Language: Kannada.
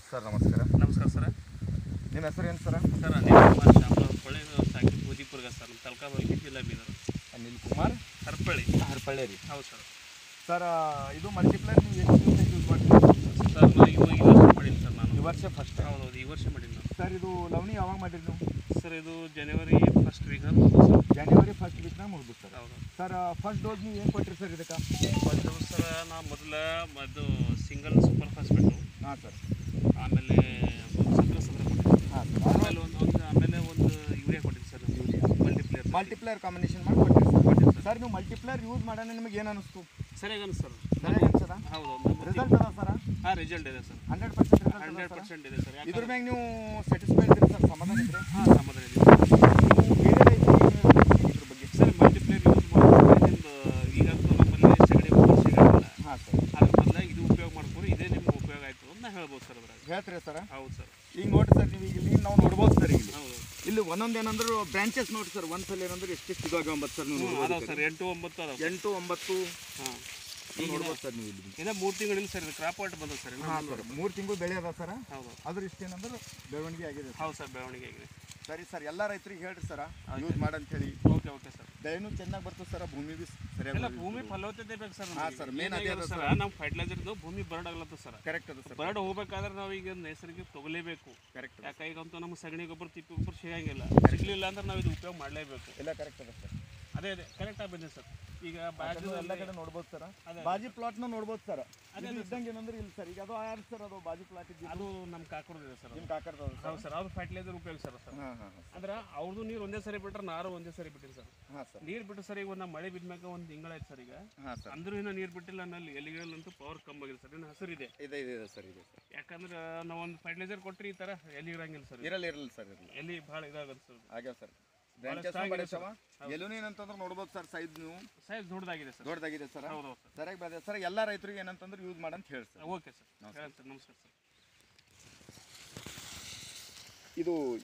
ಸರ್ ನಮಸ್ಕಾರ ನಮಸ್ಕಾರ ಸರ್ ನಿಮ್ಮ ಹೆಸರು ಏನು ಸರ್ ಸರ್ ಅನಿಲ್ ಕುಮಾರ್ ಶಾಮಲ ಹೊಳೆ ಸಾಕಿ ಬೂದಿಪುರ್ಗ ಸರ್ ನಮ್ಮ ತಲಕಾಬಲ್ಗಿ ಜಿಲ್ಲಾ ಬೀದರ್ ಅನಿಲ್ ಕುಮಾರ್ ಹರಪಳ್ಳಿ ಹರಪಳ್ಳಿ ರೀ ಹೌದು ಸರ್ ಸರ್ ಇದು ಮಲ್ಟಿಪ್ಲರ್ ನೀವು ಎಷ್ಟು ದಿವಸ ಯೂಸ್ ಮಾಡ್ತೀರಿ ಸರ್ ನಾನು ಇವು ಈ ವರ್ಷ ಮಾಡೀನಿ ಸರ್ ನಾನು ಈ ವರ್ಷ ಫಸ್ಟ್ ಹೌದು ಹೌದು ಈ ವರ್ಷ ಮಾಡೀನಿ ನಾನು ಸರ್ ಇದು ಲವಣಿ ಯಾವಾಗ ಮಾಡಿರಿ ನೀವು ಸರ್ ಇದು ಜನವರಿ ಫಸ್ಟ್ ವೀಕ್ ಹೌದು ಸರ್ ಜಾನ್ವರಿ ಫಸ್ಟ್ ವೀಕ್ನಾಗ ಮುಗಿದು ಸರ್ ಹೌದು ಸರ್ ಫಸ್ಟ್ ಡೋಸ್ ನೀವು ಏನು ಕೊಟ್ಟಿರಿ ಸರ್ ಇದಕ್ಕೆ ಒಂದು ಸರ್ ನಾ ಮೊದಲ ಅದು ಸಿಂಗಲ್ ಸೂಪರ್ ಫಾಸ್ಫೇಟು ಹಾಂ ಸರ್ ಆಮೇಲೆ ಸತ್ರ ಸತ್ರ ಕೊಟ್ಟಿದ್ದೆ ಹಾಂ ಸರ್ ಆಮೇಲೆ ಒಂದು ಒಂದು ಆಮೇಲೆ ಒಂದು ಯೂರಿಯಾ ಕೊಟ್ಟಿದ್ದೆ sir urea multiplayer multiplier combination ಮಾಡಿ ಕೊಟ್ಟಿರಿ ಸರ್ ಕೊಟ್ಟಿದ್ದೆ ಸರ್ ಸರ್ ನೀವು ಮಲ್ಟಿಪ್ಲರ್ ಯೂಸ್ ಮಾಡೋಣ ನಿಮಗೆ ಏನು ಅನಿಸ್ತು ಸರಿಯಾಗಿ ಅನ್ಸ್ ಸರ್ ಸರಿಯಾಗಿ ಅನ್ಸದ ಹೌದು ರಿಸಲ್ಟ್ ಅದ ಸರ್ ಹಾಂ ರಿಸಲ್ಟ್ ಇದೆ sir hundred percent result hundred ಅದ ಸರ್ ಪರ್ಸೆಂಟ್ ಇದೆ ಸರ್ ಇದ್ರ ಯಾಕಂದ್ರೆ ಮ್ಯಾಗ ನೀವು ಸ್ಯಾಟಿಸ್ಫೈಡ್ ಇದ್ರಿ ಸರ್ ಸಮಾಧಾನ ಇದ್ರೆ ಹಾಂ ಸಮಾಧಾನ ಇದೆ ನೀವು ಬೇರೆ ರೈತರಿಗೆ ಇದ್ರ ಬಗ್ಗೆ ಸರ್ ಮಲ್ಟಿಪ್ಲೇಯರ್ ಯೂಸ್ ಮಾಡೋದ್ರಿಂದ ನಿಮ್ದು ಈಗಂತೂ ನಮ್ಮಲ್ಲಿ ಸಗಣಿ ಗೊಬ್ಬರ ಸಿಗಲ್ಲ ಹಾಂ ಸರ್ ಅದ್ರ ಬದಲಾಗಿ ಇದು ಉಪಯೋಗ ಮಾಡ್ಕೊಂಡು ಇದೇ ನಿಮ್ಗೆ ಉಪಯೋಗ ಆಯ್ತು ಅಂತ ನಾ ಹೇಳ್ಬೋದು ಸರ್ ಅದ್ರಾಗ ಹೇಳ್ತೀರಾ ಸರ್ ಹೌದು ಸರ್ ಈಗ ನೋಡ್ರಿ ಸರ್ ನೀವು ಈಗ ಇಲ್ಲಿ ನಾವು ನೋಡ್ಬೋದು ಸರ್ ಇಲ್ಲಿ ಹೌದು ಇಲ್ಲಿ ಒಂದೊಂದು ಏನಂದ್ರೆ ಬ್ರಾಂಚಸ್ ನೋಡಿ ಸರ್ ಒಂದ್ಸಲ ಏನಂದ್ರೆ ಎಷ್ಟೆಷ್ಟು ಇದಾವೆ ಒಂಬತ್ತು ಸರ್ ನೀವು ಹ್ಞೂ ನೋಡ್ಬೋದು ಅದಾವೆ ಸರ್. ಸರ್ ಎಂಟು ಒಂಬತ್ತು ಅದಾವೆ ಎಂಟು ಒಂಬತ್ತು ಹಾಂ ನೀವು ಈಗ ನೋಡ್ಬೋದು ಸರ್ ನೀವು ಇಲ್ಲಿ ಇನ್ನ ಮೂರು ತಿಂಗಳಿಲ್ಲ ಸರ್ ಇದು ಕ್ರಾಪ್ ವಾಟ್ ಬಂದದ ಸರ್ ಇನ್ನು ಹಾಂ ಸರ್ ಮೂರು ತಿಂಗಳು ಬೆಳೆ ಅದ ಸರ್ ಹೌದು ಅದ್ರ ಇಷ್ಟೇನಂದ್ರೆ ಬೆಳವಣಿಗೆ ಆಗಿದೆ ಸರ್ ಹೌದು ಸರ್ ಬೆಳವಣಿಗೆ ಆಗಿದೆ ಸರಿ ಸರ್ ಎಲ್ಲ ರೈತರಿಗೆ ಹೇಳ್ರಿ ಸರ್ ಯೂಸ್ ಮಾಡಂತ ಹೇಳಿ ಓಕೆ ಓಕೆ ಸರ್ ಬೆಳೆನೂ ಚೆನ್ನಾಗಿ ಬರ್ತದೆ ಸರ್ ಭೂಮಿ ಬಿ ಇಲ್ಲ ಸರಿಯಾಗಿ ಭೂಮಿ ಫಲವತ್ತತೆ ಬೇಕು ಸರ್ ಹಾಂ ಸರ್, main ಅದೇ ಅದ ಸರ್ ನಮ್ಮ ಫರ್ಟಿಲೈಸರ್ದು ಭೂಮಿ ಬರ್ಡ್ ಆಗ್ಲತ್ತ ಸರ್ ಕರೆಕ್ಟ್ ಅದ ಸರ್ ಬರ್ಡ್ ಹೋಗ್ಬೇಕಾದ್ರೆ ನಾವು ಈಗ ನೈಸರ್ಗಿಕ ತಗೊಲೇಬೇಕು ಕರೆಕ್ಟ್ ಯಾಕೆ ಈಗಂತೂ ನಮ್ಮ ಸಗಣಿ ಗೊಬ್ಬರ ತಿಪ್ಪಿ ಗೊಬ್ಬರ ಸಿಗಂಗಿಲ್ಲ ಸಿಗ್ಲಿಲ್ಲ ಅಂದ್ರೆ ನಾವು ಇದು ಉಪಯೋಗ ಮಾಡಲೇಬೇಕು ಎಲ್ಲ ಕರೆಕ್ಟ್ ಅದ ಸರ್ ಅದೇ ಅದೇ ಕರೆಕ್ಟ್ ಆಗಿ ಬಂದಿದೆ ಸರ್ ಈಗ ಅದನ್ನು ಎಲ್ಲ ಬಾಜು ಕಡೆ ನೋಡ್ಬೋದು ಸರ್ ಅದೇ. ಬಾಜಿ ಪ್ಲಾಟ್ನ ನೋಡ್ಬೋದು ಸರ್ ಅದೇ ಇದು ಇದ್ದಂಗೆ ಏನಂದ್ರೆ ಇಲ್ಲ ಸರ್ ಈಗ ಅದು ಯಾರು ಸರ್ ಅದು ಬಾಜಿ ಪ್ಲಾಟ್ ಇದ್ದು ಅದು ನಮ್ಮ ಕಾಕರದಿದೆ ಸರ್ ನಿಮ್ಮ ಕಾಕರ್ದು ಅದು ಸರ್ ಹೌದು ಸರ್ ಅವ್ರು ಫರ್ಟಿಲೈಸರ್ ಉಪಯೋಗಿಸ್ತಾರ ಸರ್ ಹಾಂ ಹಾಂ ಹಾಂ ಅಂದ್ರೆ ಅವ್ರದ್ದು ನೀರು ಒಂದೇ ಸರಿ ಬಿಟ್ರೆ ನಾರು ಒಂದೇ ಸರಿ ಬಿಟ್ಟಿರಿ ಸರ್ ಹಾಂ ಸರ್ ನೀರು ಬಿಟ್ಟು ಸರ್ ಈಗ ಒಂದು ಮಳೆ ಬಿದ್ಮ್ಯಾಗ ಒಂದು ತಿಂಗಳಾಯ್ತು ಸರ್ ಈಗ ಹಾಂ ಸರ್ ಅಂದ್ರೂ ಇನ್ನೂ ನೀರು ಬಿಟ್ಟಿಲ್ಲ ನಲ್ಲಿ ಎಲಿಗಳಲ್ಲಂತೂ ಪವರ್ ಕಮ್ಮಿ ಆಗಿದೆ ಸರ್ ಇನ್ನು ಹಸಿರು ಇದೆ ಇದೆ ಇದೆ ಇದೆ ಸರ್ ಇದೆ ಸರ್ ಯಾಕಂದ್ರೆ ನಾವು ಒಂದು ಫರ್ಟಿಲೈಸರ್ ಕೊಟ್ಟರೆ ಈ ಥರ ಎಲಿ ಇರಂಗಿಲ್ಲ ಸರ್ ಇರಲ್ಲ ಇರಲ್ಲ ಸರ್ ಇರಲ್ಲ ಎಲಿ ಭಾಳ ಇದಾಗುತ್ತೆ ಸರ್ ಆಗ್ಯಾವ ಸರ್ ಬ್ರಾಂಚಸ್ ಬಡೇಶವ ಎಲ್ಲೂ ಏನಂತಂದ್ರೆ ನೋಡ್ಬೋದು ಸರ್ ಸೈಜ್ ನೀವು ಸೈಜ್ ದೊಡ್ಡದಾಗಿದೆ ಸರ್ ದೊಡ್ಡದಾಗಿದೆ ಸರ್ ಹೌದು ಹೌದು ಸರ್ ಸರಿಯಾಗಿ ಬೆಳೆದ ಸರ್ ಎಲ್ಲ ರೈತರಿಗೆ ಏನಂತಂದ್ರೆ ಯೂಸ್ ಮಾಡಂತ ಹೇಳಿ ಸರ್ ಓಕೆ ಸರ್ ಹೇಳಿ ಸರ್ ನಮಸ್ಕಾರ ಸರ್ ಇದು